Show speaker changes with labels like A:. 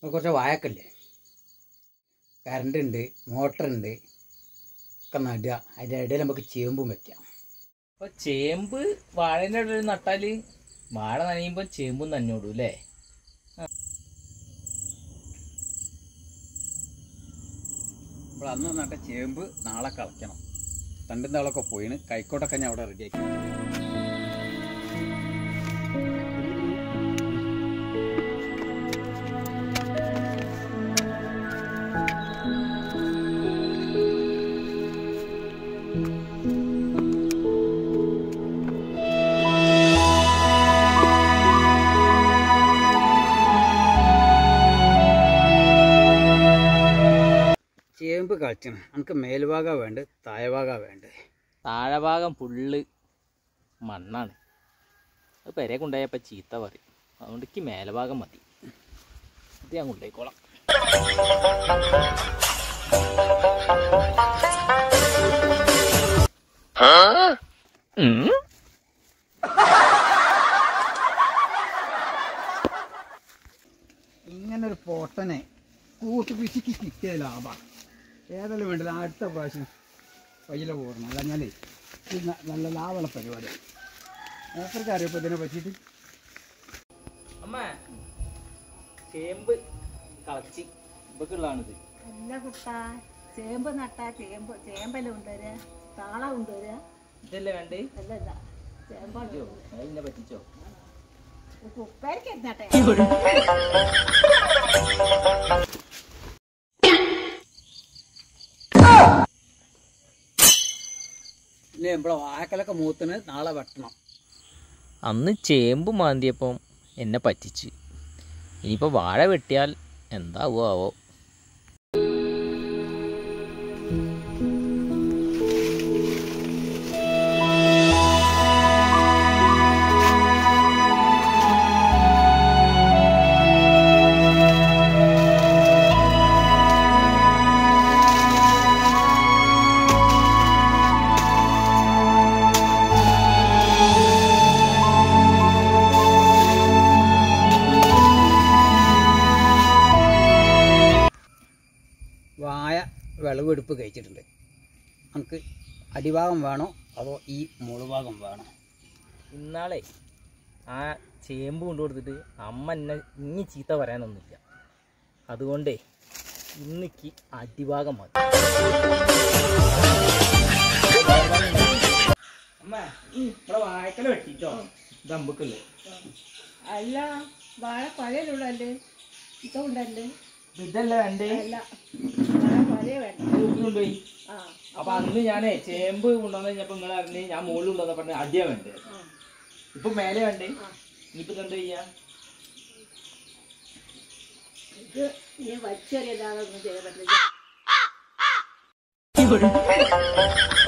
A: കുറച്ച് വാഴക്കല്ലേ കറണ്ട് ഉണ്ട് മോട്ടർ ഉണ്ട് ഒക്കെ നടുക അതിൻ്റെ ഇടയിൽ നമുക്ക് ചേമ്പും വെക്കാം
B: അപ്പൊ ചേമ്പ് വാഴന്റെ ഇടയിൽ നട്ടാല് വാഴ നനയുമ്പോ ചേമ്പും നനഞ്ഞോടൂ അല്ലേ
A: നമ്മൾ അന്ന് നട്ട ചേമ്പ് നാളെ കളയ്ക്കണം തണ്ടും താളൊക്കെ പോയിന് കൈക്കോട്ടൊക്കെ ഞാൻ അവിടെ റെഡിയാക്കി ചേമ്പ് കളിച്ചണം നമുക്ക് മേൽഭാഗ വേണ്ട താഴെഭാഗ വേണ്ട
B: താഴെ ഭാഗം ഫുള്ള് മണ്ണാണ് അത് പെരെ കൊണ്ടുപോയപ്പോ ചീത്ത പറയും അതുകൊണ്ട് എനിക്ക് മേലെ ഭാഗം മതി ഇത് ഞാൻ കൊണ്ടുപോയിക്കോളാം ഉം.
A: ഇങ്ങനെ ഒരു പൊട്ടനെ കൂട്ടി പിശിക്ക് കിട്ടിയ ലാഭമാണ് ഏതെല്ലാം വേണ്ടത് അടുത്ത പ്രാവശ്യം കയ്യിലെ പോകണം അല്ലാഞ്ഞാലേ ഇത് ന- നല്ല ലാഭമുള്ള പരിപാടിയാണ് ഏക്കർക്ക് അറിയപ്പോൾ ഇതിനെ പറ്റിയിട്ട്
B: അമ്മ ചേമ്പ് കളച്ചി ഇവക്കുള്ളതാണിത്
C: അല്ല കുട്ടാ ചേമ്പ് നട്ടാ ചേമ്പ് ചേമ്പല കൊണ്ടുവരിക താള കൊണ്ടുവരിക
B: ഇതല്ലേ വേണ്ടേ
C: അല്ല അല്ല ചേമ്പാണ്
B: അയ്യോ അത് എന്നെ പറ്റിച്ചോ
C: ഉപ്പേരിക്ക് എന്നാട്ടെ
A: ഇല്ലേ നമ്മളെ വാഴക്കലൊക്കെ മൂത്തിന് നാളെ വെട്ടണം
B: അന്ന് ചേമ്പ് മാന്തിയപ്പം എന്നെ പറ്റിച്ച് ഇനിയിപ്പോൾ വാഴ വെട്ടിയാൽ എന്താവോ ആവോ
A: വാഴ വിളവെടുപ്പ് കഴിച്ചിട്ടുണ്ട് നമുക്ക് അടിഭാഗം വേണോ അതോ ഈ മുളുഭാഗം വേണോ
B: ഇന്നാളെ ആ ചേമ്പ് കൊണ്ടു കൊടുത്തിട്ട് അമ്മ എന്നെ ഇനി ചീത്ത പറയാനൊന്നുമില്ല അതുകൊണ്ടേ ഇന്നിക്ക് അടിഭാഗം മതി അമ്മ ഇവിടെ വാഴക്കല വെട്ടിട്ടോ ഇത് അമ്പക്കല്ലേ
C: അല്ല വാഴ പഴയതുള്ളല്ലേ ഇതുണ്ടല്ലേ
B: ഇതല്ലേ വേണ്ടേ
C: അല്ല വാഴ പഴയ വേണ്ട
B: കൊണ്ടുപോയി
C: ആ
B: അപ്പൊ അന്ന് ഞാനേ ചേമ്പ് കൊണ്ടുവന്നു കഴിഞ്ഞപ്പോ നിങ്ങൾ അറിഞ്ഞ് ഞാൻ മുകളിൽ കൊണ്ടുവന്നപ്പോ അടിയാ വേണ്ടേ
C: ആ.
B: ഇപ്പൊ മേലെ വേണ്ടേ ഇനിയിപ്പോ എന്താ ചെയ്യാ
C: ഇത് നീ വലിച്ചെറിയല്ലാതെ ഒന്നും ചെയ്യാൻ പറ്റില്ല